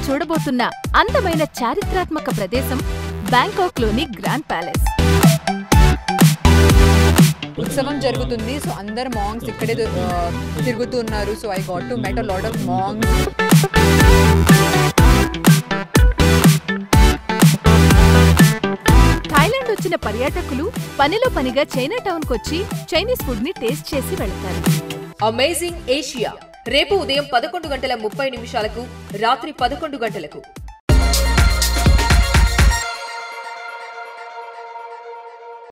చూడబోతున్న అందమైన చారిత్రాత్మక ప్రదేశం బ్యాంకాక్లోని గ్రాండ్ ప్యాలెస్ ఉత్సవం జరుగుతుంది సో అందరు మాంగ్స్ ఇక్కడే ఆ, తిరుగుతూ ఉన్నారు so I got to met a lot of monks Thailand వచ్చిన పర్యాటకులు పనిలో పనిగా చైనా టౌన్ కొచ్చి చైనీస్ ఫుడ్ ని టేస్ట్ చేసి వెళతారు అమేజింగ్ ఏషియా రేపు ఉదయం పదకొండు గంటల ముప్పై నిమిషాలకు రాత్రి పదకొండు గంటలకు